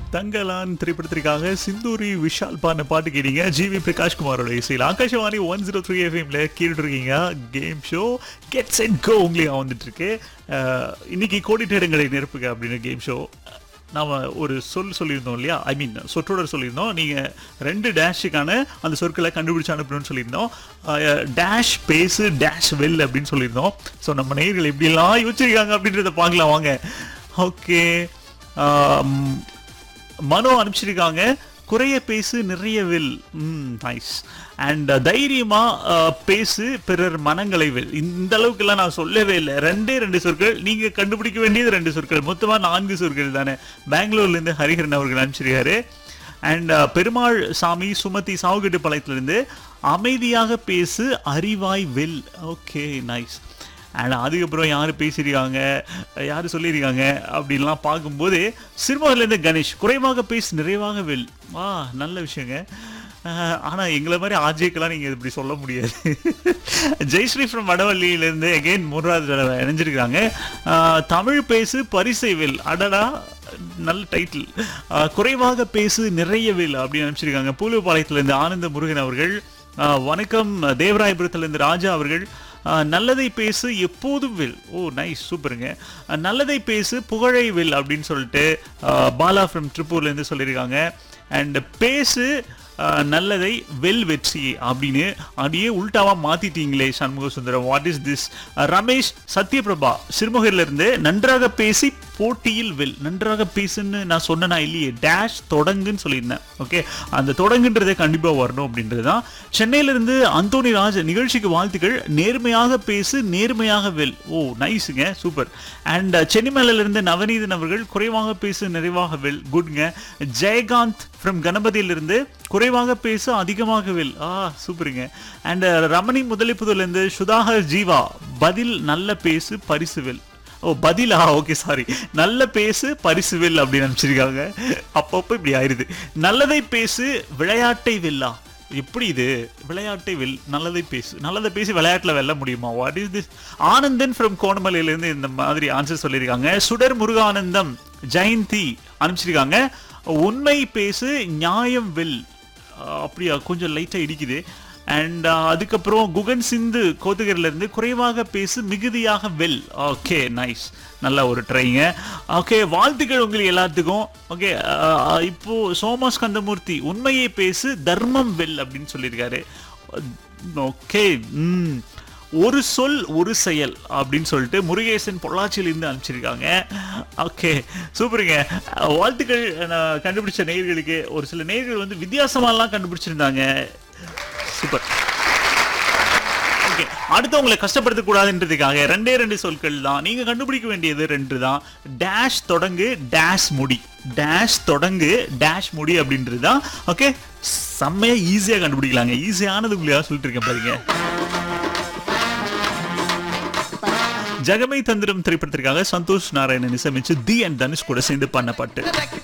தங்கலான் திரைப்படத்திற்காக சிந்தூரி விஷால் பாடின பாட்டு கேட்டீங்க ஜிவி பிரகாஷ் குமாரோட இசையில் ஆகாஷவாணி ஒன் ஜீரோ த்ரீ எஃப்எம்ல கேட்டுட்டு இருக்கீங்க game show gets and go உங்களுக்கு வந்துட்டு இருக்கு அஹ், இன்னைக்கு கோடிட்டேடங்களை நிரப்புக அப்படின்னு கேம் ஷோ நாம ஒரு சொல் சொல்லியிருந்தோம் இல்லையா ஐ மீன் சொற்றொடர் சொல்லியிருந்தோம் நீங்கள் ரெண்டு டேஷுக்கான அந்த சொற்களை கண்டுபிடிச்சு அனுப்பணும்னு சொல்லியிருந்தோம் டேஷ் பேசு டேஷ் வெல் அப்படின்னு சொல்லியிருந்தோம் ஸோ நம்ம நேயர்கள் எப்படிலாம் யோசிச்சிருக்காங்க அப்படின்றத பார்க்கலாம் வாங்க ஓகே மனோ அனுப்பிச்சிருக்காங்க குறைய பேசு நிறைய வில் ம் நைஸ் அண்ட் தைரியமா அஹ், பேசு பிறர் மனங்களை வில் இந்த அளவுக்குலாம் நான் சொல்லவே இல்லை ரெண்டே ரெண்டு சொற்கள் நீங்க கண்டுபிடிக்க வேண்டியது ரெண்டு சொற்கள் மொத்தமா நான்கு சொற்கள் தானே பெங்களூர்ல இருந்து ஹரிஹரன் அவர்கள் அனுப்பிச்சிருக்காரு அண்ட் பெருமாள் சாமி சுமதி சாவுகட்டு பாளையத்திலிருந்து அமைதியாக பேசு அறிவாய் வில் ஓகே நைஸ் அண்ட் அதுக்கப்புறம் யார் பேசியிருக்காங்க யார் சொல்லியிருக்காங்க அப்படின்லாம் பார்க்கும்போது சிறுமகர்லேருந்து கணேஷ் குறைவாக பேசு நிறைவாக வெல் வா நல்ல விஷயங்க அஹ், ஆனா எங்களை மாதிரி ஆஜேக்கெல்லாம் நீங்க இப்படி சொல்ல முடியாது ஜெயஸ்ரீ ஃப்ரம் வடவள்ளியிலேருந்து எகெயின் மூன்றாவது தடவை இணைஞ்சிருக்காங்க அஹ், தமிழ் பேசு பரிசை வெல் அடடா நல்ல டைட்டில் குறைவாக பேசு நிறைய வெல் அப்படின்னு அனுப்பிச்சிருக்காங்க பூலுப்பாளையத்திலிருந்து ஆனந்த முருகன் அவர்கள் அஹ், வணக்கம் தேவராயபுரத்திலிருந்து ராஜா அவர்கள் அஹ், நல்லதை பேசு எப்போதும் வில் ஓ நைஸ் சூப்பருங்க அஹ், நல்லதை பேசு புகழை வில் அப்படின்னு சொல்லிட்டு அஹ், பாலா ஃப்ரம் ட்ரிப்பூர்லேருந்து சொல்லியிருக்காங்க அண்ட் பேசு அஹ், நல்லதை வெல் வெற்றி அப்படின்னு அப்படியே உல்டாவா மாத்திட்டீங்களே Shanmuga Sundaram what is this Ramesh Sathyaprabha சிறுமுகையில இருந்து நன்றாக பேசி போட்டியில் வெல் நன்றாக பேசுன்னு நான் சொன்னேனா இல்லையே டேஷ் தொடங்குன்னு சொல்லியிருந்தேன் ஓகே அந்த தொடங்குன்றதே கண்டிப்பா வரணும் அப்படின்றது தான் சென்னையில இருந்து அந்தோனி ராஜ் நிகழ்ச்சிக்கு வாழ்த்துக்கள் நேர்மையாக பேசு நேர்மையாக வெல் ஓ நைஸுங்க சூப்பர் அண்ட் சென்னிமலையில இருந்து நவநீதன் அவர்கள் குறைவாக பேசு நிறைவாக வெல் குட்ங்க ஜெயகாந்த் ஃப்ரம் கணபதியிலிருந்து குறைவாக பேசு அதிகமாக வெல் ஆ சூப்பருங்க அண்ட் ரமணி முதலிப்புதூர்லேருந்து சுதாகர் ஜீவா பதில் நல்ல பேசு பரிசு வெல் ஓ பதிலா ஓகே சாரி நல்ல பேசு பரிசு வெல் அப்படின்னு அனுப்பிச்சிருக்காங்க அப்பப்போ இப்படி ஆயிருது நல்லதை பேசு விளையாட்டை வெல்லா எப்படி இது விளையாட்டை வெல் நல்லதை பேசு நல்லதை பேசி விளையாட்டுல வெல்ல முடியுமா what is this Anandan from கோணமலையிலேருந்து இந்த மாதிரி ஆன்சர் சொல்லியிருக்காங்க சுடர் முருகானந்தம் ஜெயந்தி அனுப்பிச்சிருக்காங்க உண்மை பேசு நியாயம் வெல் அஹ் அப்படியா கொஞ்சம் லைட்டாக இடிக்குது அண்ட் அதுக்கப்புறம் குகன் சிந்து கோத்தகிரில இருந்து குறைவாக பேசு மிகுதியாக வெல் ஓகே நைஸ் நல்ல ஒரு ட்ரைங்க ஓகே வாழ்த்துக்கள் உங்களுக்கு எல்லாத்துக்கும் ஓகே இப்போ சோமாஸ் கந்தமூர்த்தி உண்மையை பேசு தர்மம் வெல் அப்படின்னு சொல்லியிருக்காரு ஓகே ம் ஒரு சொல் ஒரு செயல் அப்படின்னு சொல்லிட்டு முருகேசன் பொள்ளாச்சியிலிருந்து அனுப்பிச்சிருக்காங்க ஓகே சூப்பருங்க வாழ்த்துக்கள் நான் கண்டுபிடிச்ச நேயர்களுக்கு ஒரு சில நேயர்கள் வந்து வித்தியாசமாலாம் கண்டுபிடிச்சிருந்தாங்க சூப்பர் ஓகே அடுத்தவங்களை கஷ்டப்படுத்த கூடாதுன்றதுக்காக ரெண்டே ரெண்டு சொற்கள் தான் நீங்க கண்டுபிடிக்க வேண்டியது ரெண்டு தான் டேஷ் தொடங்கு டேஷ் முடி டேஷ் தொடங்கு டேஷ் முடி அப்படின்றது தான் ஓகே செம்மையா ஈஸியா கண்டுபிடிக்கலாங்க ஈஸியானது உங்களுக்காக சொல்லிட்டு இருக்கேன் பாருங்க ஜெகமை தந்திரம் திரைப்படத்திற்காக சந்தோஷ் நாராயணன் இசையமைச்சு தி அண்ட் தனுஷ் கூட சேர்ந்து பண்ண பாட்டு